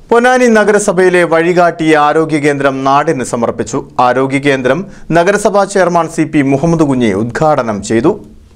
പൊന്നാനി നഗരസഭയിലെ വഴികാട്ടി ആരോഗ്യ കേന്ദ്രം നാടിന് സമർപ്പിച്ചു ആരോഗ്യ കേന്ദ്രം നഗരസഭാ ചെയർമാൻ സി പി മുഹമ്മദ് കുഞ്ഞി ഉദ്ഘാടനം ചെയ്തു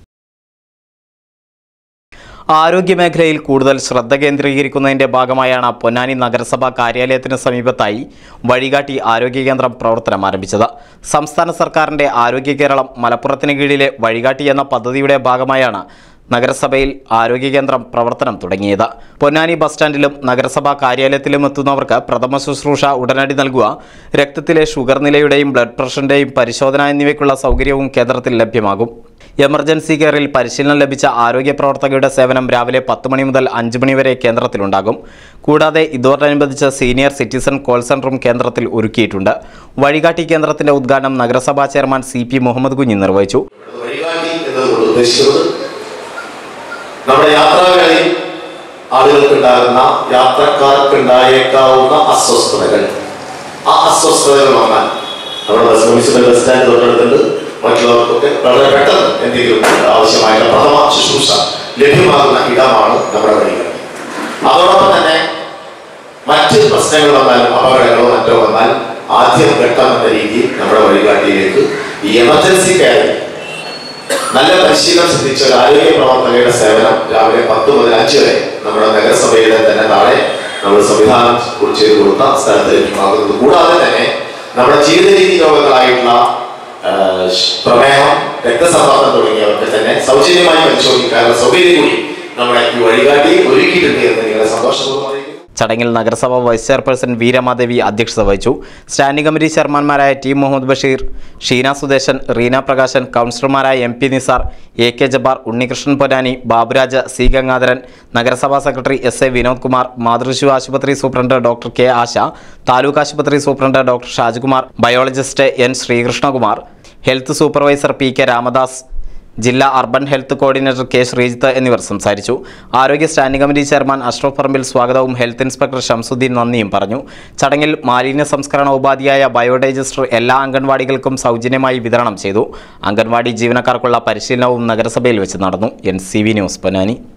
ആരോഗ്യമേഖലയിൽ കൂടുതൽ ശ്രദ്ധ കേന്ദ്രീകരിക്കുന്നതിന്റെ ഭാഗമായാണ് പൊന്നാനി നഗരസഭാ കാര്യാലയത്തിന് സമീപത്തായി വഴികാട്ടി ആരോഗ്യ കേന്ദ്രം പ്രവർത്തനം ആരംഭിച്ചത് സംസ്ഥാന സർക്കാരിന്റെ ആരോഗ്യ കേരളം മലപ്പുറത്തിന് കീഴിലെ വഴികാട്ടി എന്ന പദ്ധതിയുടെ ഭാഗമായാണ് നഗരസഭയിൽ ആരോഗ്യ കേന്ദ്രം പ്രവർത്തനം തുടങ്ങിയത് പൊന്നാനി ബസ് സ്റ്റാൻഡിലും നഗരസഭാ കാര്യാലയത്തിലും എത്തുന്നവർക്ക് പ്രഥമ ശുശ്രൂഷ ഉടനടി നൽകുക രക്തത്തിലെ ഷുഗർ നിലയുടെയും ബ്ലഡ് പ്രഷറിന്റെയും പരിശോധന എന്നിവയ്ക്കുള്ള സൗകര്യവും കേന്ദ്രത്തിൽ ലഭ്യമാകും എമർജൻസി കെയറിൽ പരിശീലനം ലഭിച്ച ആരോഗ്യ പ്രവർത്തകരുടെ സേവനം രാവിലെ പത്ത് മണി മുതൽ അഞ്ച് മണി വരെ കേന്ദ്രത്തിലുണ്ടാകും കൂടാതെ ഇതോടനുബന്ധിച്ച് സീനിയർ സിറ്റിസൺ കോൾ സെന്ററും കേന്ദ്രത്തിൽ ഒരുക്കിയിട്ടുണ്ട് വഴികാട്ടി കേന്ദ്രത്തിന്റെ ഉദ്ഘാടനം നഗരസഭാ ചെയർമാൻ സി പി മുഹമ്മദ് കുഞ്ഞി നിർവഹിച്ചു വഴികാട്ടി എന്നതുകൊണ്ട് ഉദ്ദേശിക്കുന്നത് നമ്മുടെ യാത്രാവേളയിൽ ആളുകൾക്കുണ്ടാകുന്ന യാത്രക്കാർക്കുണ്ടായേക്കാവുന്ന അസ്വസ്ഥതകൾ ആ അസ്വസ്ഥതകൾ വന്നാൽ നമ്മുടെ ബസ് മുനിസിപ്പൽ ബസ് സ്റ്റാൻഡ് തൊട്ടടുത്തുണ്ട് മറ്റുള്ളവർക്കൊക്കെ വളരെ പെട്ടെന്ന് എന്തെങ്കിലും ആവശ്യമായ പ്രഥമ ശുശ്രൂഷ ലഭ്യമാകുന്ന ഇടമാണ് നമ്മുടെ വഴികൾ അതോടൊപ്പം തന്നെ മറ്റ് പ്രശ്നങ്ങൾ വന്നാലും അപകടങ്ങളോ മറ്റോ വന്നാൽ ആദ്യം ഘട്ടം എന്ന രീതിയിൽ നമ്മുടെ വഴികാട്ടിയിലേക്ക് ഈ എമർജൻസി കെയറിൽ നല്ല പരിശീലനം സിദ്ധിച്ച ഒരു ആരോഗ്യ പ്രവർത്തകയുടെ സേവനം രാവിലെ പത്ത് മുതൽ അഞ്ച് വരെ നമ്മുടെ നഗരസഭയുടെ തന്നെ താഴെ നമ്മൾ സംവിധാനം ചെയ്തു കൊടുത്ത സ്ഥലത്ത് ലഭ്യമാകുന്നത് കൂടാതെ തന്നെ നമ്മുടെ ജീവിത രീതി രോഗങ്ങളായിട്ടുള്ള ആ, ഷ്- പ്രമേഹം രക്തസമ്മർദ്ദം തുടങ്ങിയവർക്ക് തന്നെ സൗജന്യമായി പരിശോധിക്കാനുള്ള സൗകര്യം കൂടി നമ്മുടെ ഈ വഴികാട്ടി ഒരുക്കിയിട്ടുണ്ട് എന്ന് നിങ്ങളെ സന്തോഷപൂർവ്വം അറിയിക്കുന്നു ചടങ്ങിൽ നഗരസഭ വൈസ് ചെയർപേഴ്സൺ വീരമാദേവി അധ്യക്ഷത വഹിച്ചു സ്റ്റാൻഡിംഗ് കമ്മിറ്റി ചെയർമാൻമാരായ ടി മുഹമ്മദ് ബഷീർ ഷീന സുദേശൻ റീന പ്രകാശൻ കൗൺസിലർമാരായ M P Nisar A K Jabbar Unnikrishnan Ponnani Baburaj C Gangadharan നഗരസഭാ secretary S A Vinod Kumar മാതൃശിശു ആശുപത്രി superintendent doctor K Asha taluk ആശുപത്രി superintendent doctor Shajkumar biologist N Srikrishnakumar health supervisor P K Ramadas ജില്ലാ urban health coordinator K Sreejith എന്നിവർ സംസാരിച്ചു ആരോഗ്യ standing committee chairman Ashraf Parambil സ്വാഗതവും ഹെൽത്ത് ഇൻസ്പെക്ടർ ഷംസുദ്ദീൻ നന്ദിയും പറഞ്ഞു ചടങ്ങിൽ മാലിന്യ സംസ്കരണ ഉപാധിയായ ബയോഡൈജസ്റ്റർ എല്ലാ അംഗൻവാടികൾക്കും സൗജന്യമായി വിതരണം ചെയ്തു അംഗൻവാടി ജീവനക്കാർക്കുള്ള പരിശീലനവും നഗരസഭയിൽ വെച്ച് നടന്നു N C V news Ponnani